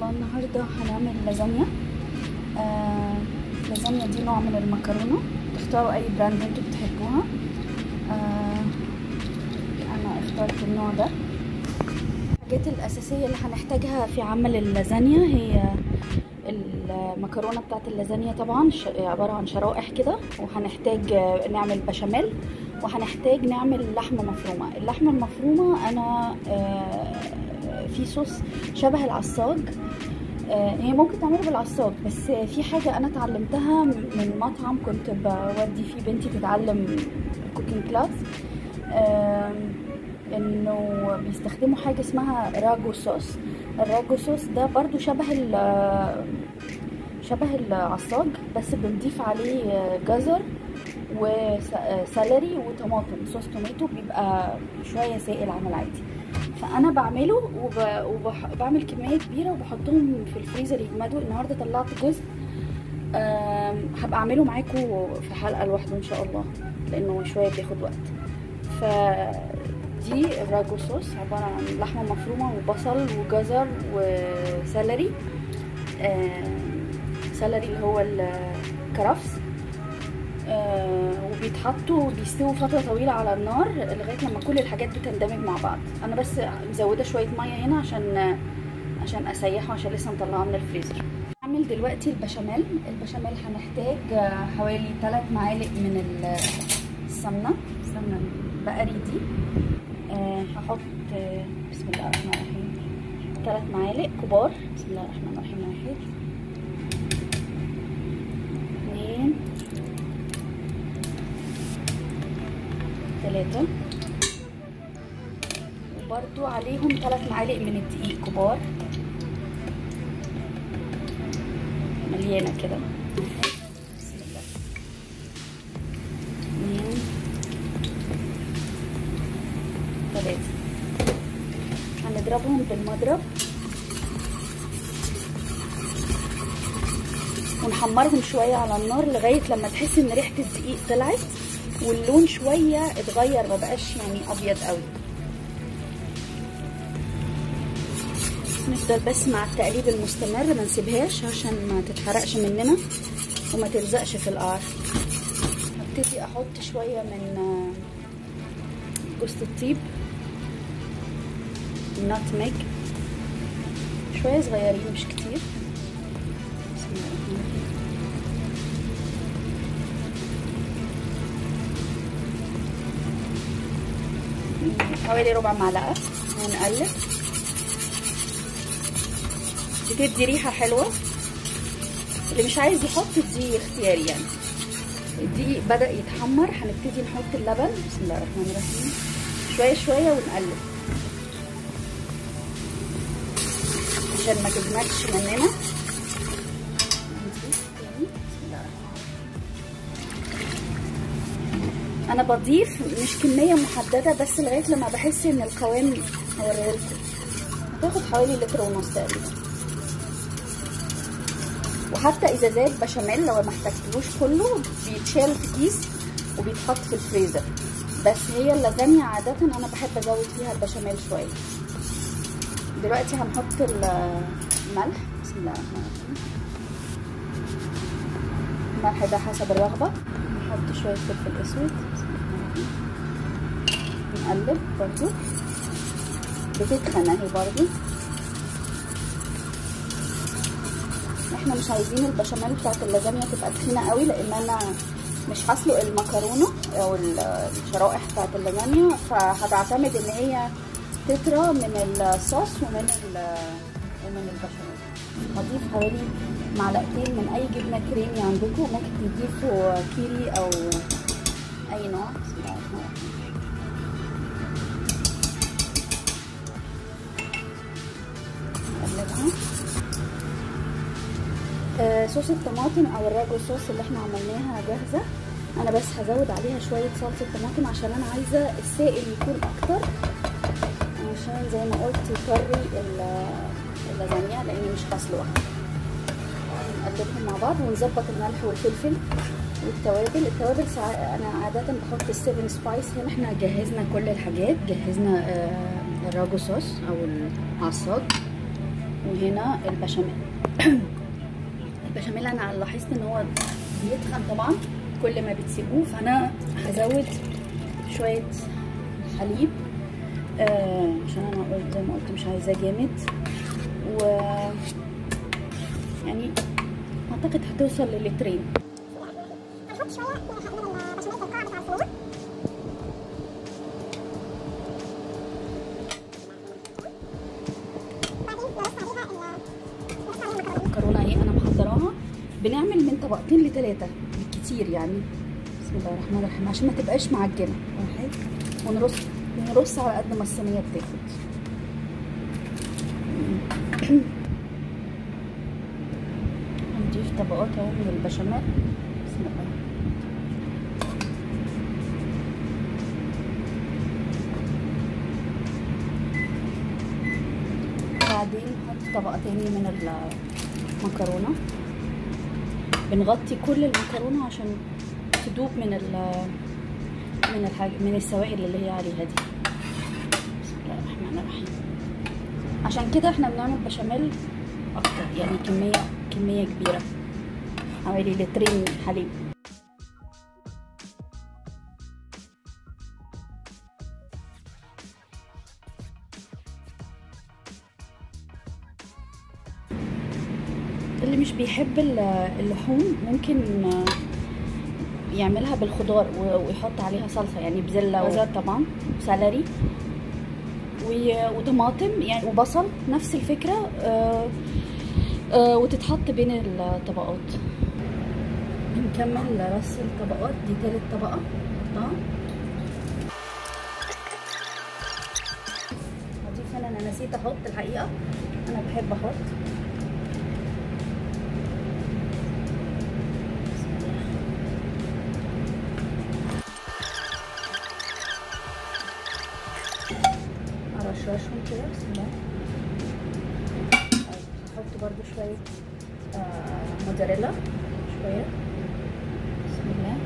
الله النهارده هنعمل لازانيا آه لازانيا دي نوع من المكرونه تختاروا اي براند انتوا بتحبوها آه انا اخترت النوع ده الحاجات الاساسيه اللي هنحتاجها في عمل اللازانيا هي المكرونه بتاعت اللازانيا طبعا عباره عن شرائح كده وهنحتاج نعمل بشاميل وهنحتاج نعمل لحمه مفرومه اللحمه المفرومه انا في صوص شبه العصاج هي ممكن تعمله بالعصاج بس في حاجه انا اتعلمتها من مطعم كنت بودي فيه بنتي تتعلم كوكينج كلاس انه بيستخدموا حاجه اسمها راجو صوص الراجو صوص ده برضو شبه شبه العصاج بس بنضيف عليه جزر وسلري وطماطم صوص توميتو بيبقى شويه سائل عن العادي فانا بعمله وبعمل كميه كبيره وبحطهم في الفريزر يجمدوا النهارده طلعت جزء هبقى اعمله معاكم في حلقه لوحده ان شاء الله لانه شويه بياخد وقت ف دي الراجو صوص عبارة عن لحمة مفرومة وبصل وجزر وسلري آه سلري اللي هو الكرفس آه وبيتحطوا وبيستووا فترة طويلة على النار لغاية لما كل الحاجات بتندمج مع بعض أنا بس مزودة شوية مية هنا عشان عشان أسيحه عشان لسه مطلعاه من الفريزر هعمل دلوقتي البشاميل البشاميل هنحتاج حوالي 3 معالق من السمنة السمنة البقري دي أه هحط أه بسم الله الرحمن الرحيم ثلاث معالق كبار بسم الله الرحمن الرحيم واحد اثنين ثلاثة وبرضو عليهم ثلاث معالق من الدقيق كبار مليانة كده بسم الله اثنين ثلاثة هنضربهم بالمضرب ونحمرهم شوية على النار لغاية لما تحس ان ريحة الدقيق طلعت واللون شوية اتغير ما بقاش يعني ابيض قوي نفضل بس مع التقليب المستمر ما نسيبهاش عشان ما تتحرقش مننا وما تلزقش في القعر هبتدي احط شوية من جوز الطيب ناتميج شوية صغيرين مش كتير بسم الله الرحمن الرحيم حوالي ربع معلقة ونقلب بتدي ريحة حلوة اللي مش عايز يحط دي اختياري يعني الدقيق بدأ يتحمر هنبتدي نحط اللبن بسم الله الرحمن الرحيم شوية شوية ونقلب عشان ما تجمدش مننا انا بضيف مش كميه محدده بس لغايه لما بحس ان القوام هوريه لكم هتاخد حوالي لتر ونص تقريبا وحتى اذا زاد بشاميل لو ما احتجتلوش كله بيتشال في كيس وبيتحط في الفريزر بس هي اللازانيا عاده انا بحب ازود فيها البشاميل شويه دلوقتي هنحط الملح بسم الله الرحمن الرحيم الملح ده حسب الرغبة نحط شوية فلفل اسود نقلب برضو بتتخن اهي برضو احنا مش عايزين البشاميل بتاعت اللازانيا تبقى تخينة قوي لان انا مش هسلق المكرونة او الشرائح بتاعت اللازانيا فهتعتمد ان هي تترى من الصوص ومن ومن البشاميل هضيف حوالي معلقتين من اي جبنه كريمي عندكم ممكن تضيفوا كيري او اي نوع بسم الله الرحمن الرحيم نقلبها آه صوص الطماطم او الراجو صوص اللي احنا عملناها جاهزه انا بس هزود عليها شويه صلصه طماطم عشان انا عايزه السائل يكون اكتر عشان زي ما قلت يطري اللازانيا لاني مش هسلقها نقلبهم مع بعض ونظبط الملح والفلفل والتوابل التوابل ساعة انا عادة بحط السيفن سبايس هنا احنا جهزنا كل الحاجات جهزنا الراجو صوص او العصاج وهنا البشاميل البشاميل انا لاحظت ان هو بيتخن طبعا كل ما بتسيبوه فانا هزود شويه حليب آه عشان انا قلت زي ما قلت مش عايزاه جامد و يعني اعتقد هتوصل للترين هنحط شويه من البشاميل في القاع بتاع الصينيه بعدين نرص عليها ال نرص عليها المكرونه المكرونه اهي انا محضراها بنعمل من طبقتين لثلاثه بالكتير يعني بسم الله الرحمن الرحيم عشان ما تبقاش معجنه واحد ونرص ونرص على قد ما الصينيه بتاخد هنضيف طبقات اهو من البشاميل بسم الله بعدين نحط طبقة تاني من المكرونة بنغطي كل المكرونة عشان تدوب من ال من الحاجة من السوائل اللي هي عليها دي بسم الله الرحمن الرحيم عشان كده احنا بنعمل بشاميل اكتر يعني كمية كمية كبيرة حوالي لترين حليب اللي مش بيحب ال- اللحوم ممكن يعملها بالخضار و- ويحط عليها صلصه يعني بزله وجزر طبعا وسلري و- وطماطم يعني وبصل نفس الفكره آه، آه، وتتحط بين الطبقات نكمل رص الطبقات دي تالت طبقه نحطها هضيف انا انا نسيت احط الحقيقه انا بحب احط بسم الله. ارشرشهم كده بسم الله احط برضو شويه آه موزاريلا شويه بسم الله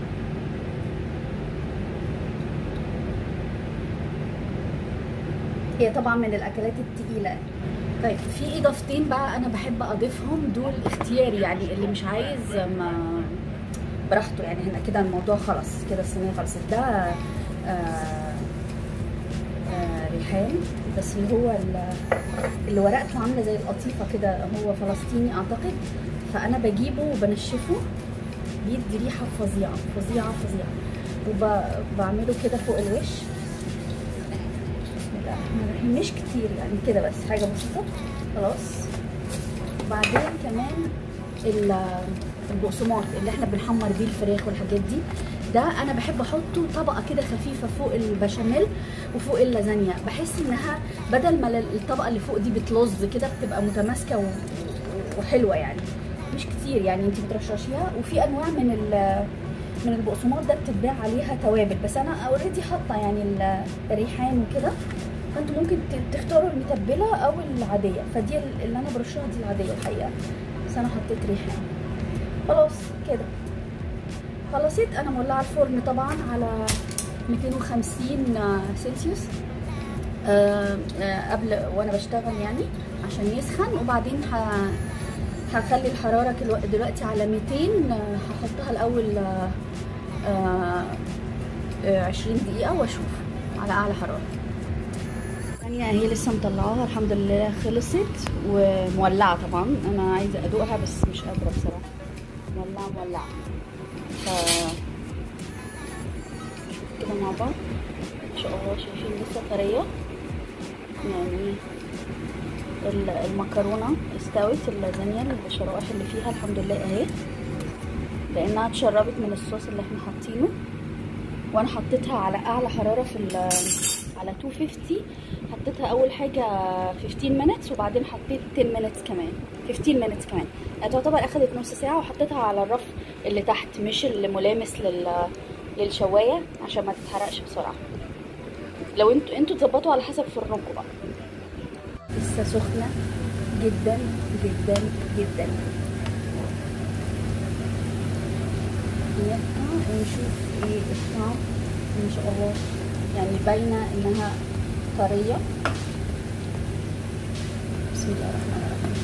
هي طبعا من الاكلات التقيله طيب في اضافتين بقى انا بحب اضيفهم دول اختياري يعني اللي مش عايز ما براحته يعني هنا كده الموضوع خلاص كده الصينيه خلصت ده آه آه ريحان بس اللي هو ال- اللي ورقته عامله زي القطيفه كده هو فلسطيني اعتقد فانا بجيبه وبنشفه بيدي ريحه فظيعه فظيعه فظيعه وبعمله كده فوق الوش بسم الله الرحمن الرحيم مش كتير يعني كده بس حاجه بسيطه خلاص وبعدين كمان ال- البقسماط اللي احنا بنحمر بيه الفراخ والحاجات دي ده انا بحب احطه طبقه كده خفيفه فوق البشاميل وفوق اللازانيا بحس انها بدل ما الطبقه اللي فوق دي بتلظ كده بتبقى متماسكه و- وحلوه يعني مش كتير يعني انت بترششيها وفي انواع من ال من البقسماط ده بتتباع عليها توابل بس انا اوريدي حاطه يعني ال- الريحان وكده فانتوا ممكن ت- تختاروا المتبله او العاديه فدي اللي انا برشها دي العاديه الحقيقه بس انا حطيت ريحان خلاص كده خلصت انا مولعه الفرن طبعا على 250 سلسيوس آه، آه، قبل وانا بشتغل يعني عشان يسخن وبعدين ه- هخلي الحراره كلو- دلوقتي على 200 آه، هحطها الاول آه، آه، آه، 20 دقيقه واشوف على اعلى حراره يعني هي لسه مطلعاها الحمد لله خلصت ومولعه طبعا انا عايزه ادوقها بس مش قادره بصراحه مولعه مولعه ف نشوف كده مع بعض ان شاء الله شايفين لسه طريه يعني ال- المكرونه استوت اللازانيا الشرائح اللي فيها الحمد لله اهي لانها اتشربت من الصوص اللي احنا حاطينه وانا حطيتها على اعلى حراره في ال- على 250 حطيتها اول حاجه 15 minutes وبعدين حطيت 10 minutes كمان 15 minutes كمان يعني تعتبر اخدت نص ساعه وحطيتها على الرف اللي تحت مش اللي ملامس لل للشوايه عشان ما تتحرقش بسرعه لو انتوا انتوا تظبطوا على حسب فرنكم بقى لسه سخنه جدا جدا جدا نفتح ونشوف ايه الطعم ان شاء الله يعني باينه انها طريه بسم بسم الله الرحمن الرحيم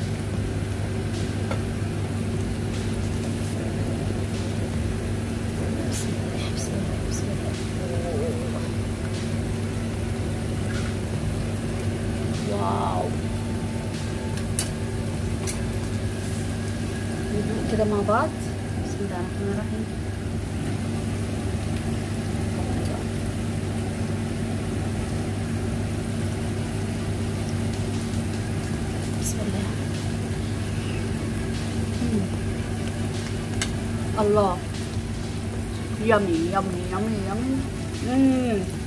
بسم الله بسم الله بسم الله واو ندوق كده مع بعض بسم الله الرحمن الرحيم بسم الله مم. الله يمي يمي يمي يمي مم.